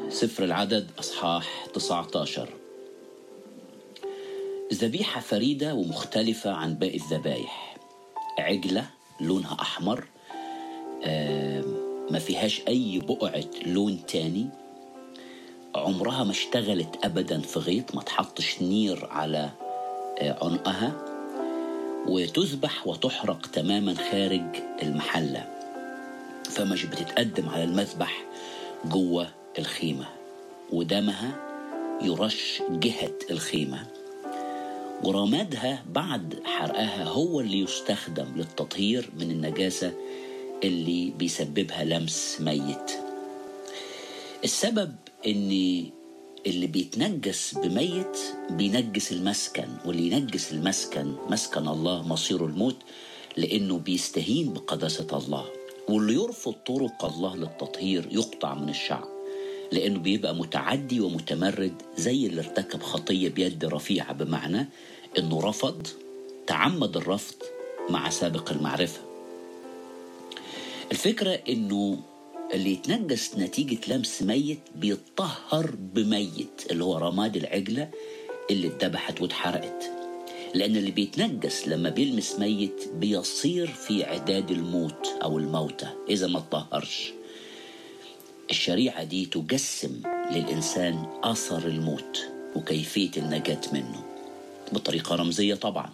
سفر العدد أصحاح 19 ذبيحة فريدة ومختلفة عن باقي الذبايح عجلة لونها أحمر آه، ما فيهاش أي بقعة لون تاني عمرها ما اشتغلت أبدا في غيط ما تحطش نير على آه، عنقها وتذبح وتحرق تماما خارج المحلة فمش بتتقدم على المذبح جوه الخيمة ودمها يرش جهة الخيمة ورمادها بعد حرقها هو اللي يستخدم للتطهير من النجاسة اللي بيسببها لمس ميت السبب ان اللي بيتنجس بميت بينجس المسكن واللي ينجس المسكن مسكن الله مصيره الموت لانه بيستهين بقداسة الله واللي يرفض طرق الله للتطهير يقطع من الشعب لانه بيبقى متعدي ومتمرد زي اللي ارتكب خطيه بيد رفيعه بمعنى انه رفض تعمد الرفض مع سابق المعرفه الفكره انه اللي يتنجس نتيجة لمس ميت بيتطهر بميت اللي هو رماد العجلة اللي اتذبحت واتحرقت لأن اللي بيتنجس لما بيلمس ميت بيصير في عداد الموت أو الموتى إذا ما اتطهرش الشريعة دي تجسم للإنسان أثر الموت وكيفية النجاة منه بطريقة رمزية طبعا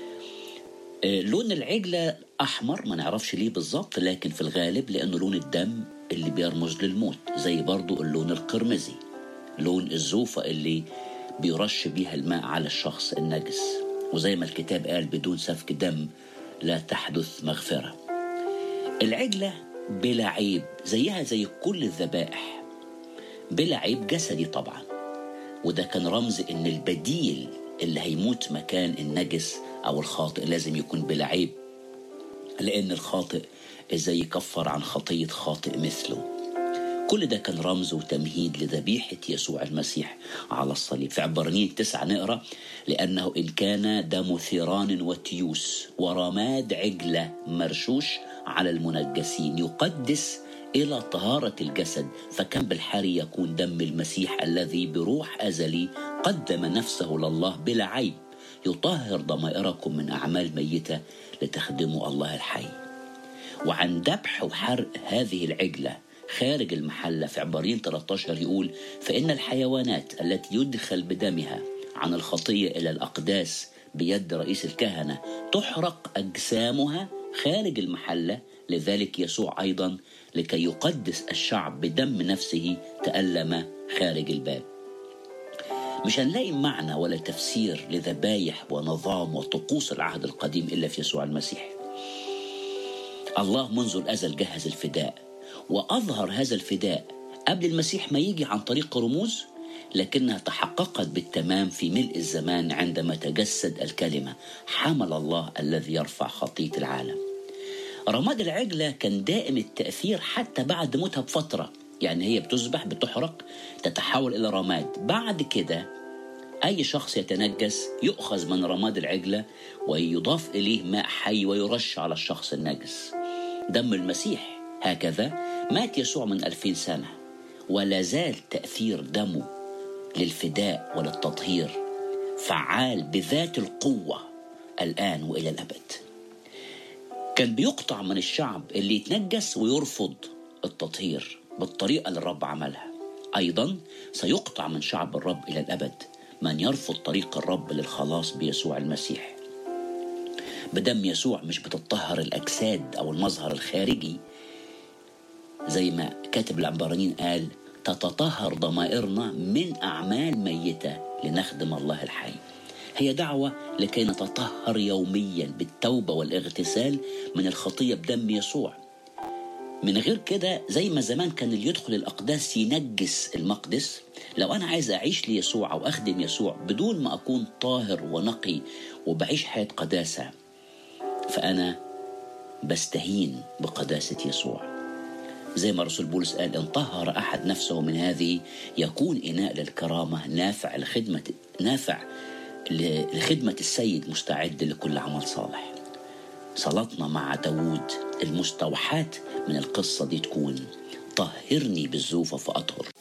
آه، لون العجلة أحمر ما نعرفش ليه بالظبط لكن في الغالب لأنه لون الدم اللي بيرمز للموت زي برضو اللون القرمزي لون الزوفة اللي بيرش بيها الماء على الشخص النجس وزي ما الكتاب قال بدون سفك دم لا تحدث مغفرة العجلة بلا عيب زيها زي كل الذبائح بلا عيب جسدي طبعا وده كان رمز ان البديل اللي هيموت مكان النجس او الخاطئ لازم يكون بلا عيب لان الخاطئ ازاي يكفر عن خطيه خاطئ مثله كل ده كان رمز وتمهيد لذبيحة يسوع المسيح على الصليب في عبرانيين تسعة نقرأ لأنه إن كان دم ثيران وتيوس ورماد عجلة مرشوش على المنجسين يقدس إلى طهارة الجسد فكم بالحري يكون دم المسيح الذي بروح أزلي قدم نفسه لله بلا عيب يطهر ضمائركم من أعمال ميتة لتخدموا الله الحي وعن ذبح وحرق هذه العجلة خارج المحلة في عبارين 13 يقول فإن الحيوانات التي يدخل بدمها عن الخطية إلى الأقداس بيد رئيس الكهنة تحرق أجسامها خارج المحلة لذلك يسوع أيضا لكي يقدس الشعب بدم نفسه تألم خارج الباب مش هنلاقي معنى ولا تفسير لذبايح ونظام وطقوس العهد القديم إلا في يسوع المسيح الله منذ الأزل جهز الفداء وأظهر هذا الفداء قبل المسيح ما يجي عن طريق رموز لكنها تحققت بالتمام في ملء الزمان عندما تجسد الكلمة حمل الله الذي يرفع خطية العالم رماد العجلة كان دائم التأثير حتى بعد موتها بفترة يعني هي بتذبح بتحرق تتحول إلى رماد بعد كده أي شخص يتنجس يؤخذ من رماد العجلة ويضاف إليه ماء حي ويرش على الشخص النجس دم المسيح هكذا مات يسوع من ألفين سنة ولا زال تأثير دمه للفداء وللتطهير فعال بذات القوة الآن وإلى الأبد كان بيقطع من الشعب اللي يتنجس ويرفض التطهير بالطريقة اللي الرب عملها أيضا سيقطع من شعب الرب إلى الأبد من يرفض طريق الرب للخلاص بيسوع المسيح بدم يسوع مش بتطهر الأجساد أو المظهر الخارجي زي ما كاتب العبرانيين قال تتطهر ضمائرنا من أعمال ميتة لنخدم الله الحي هي دعوة لكي نتطهر يوميا بالتوبة والاغتسال من الخطية بدم يسوع من غير كده زي ما زمان كان اللي يدخل الأقداس ينجس المقدس لو أنا عايز أعيش ليسوع أو أخدم يسوع بدون ما أكون طاهر ونقي وبعيش حياة قداسة فأنا بستهين بقداسة يسوع زي ما رسول بولس قال إن طهر أحد نفسه من هذه يكون إناء للكرامة نافع لخدمة نافع لخدمة السيد مستعد لكل عمل صالح صلاتنا مع داود المستوحاة من القصة دي تكون طهرني بالزوفة فأطهر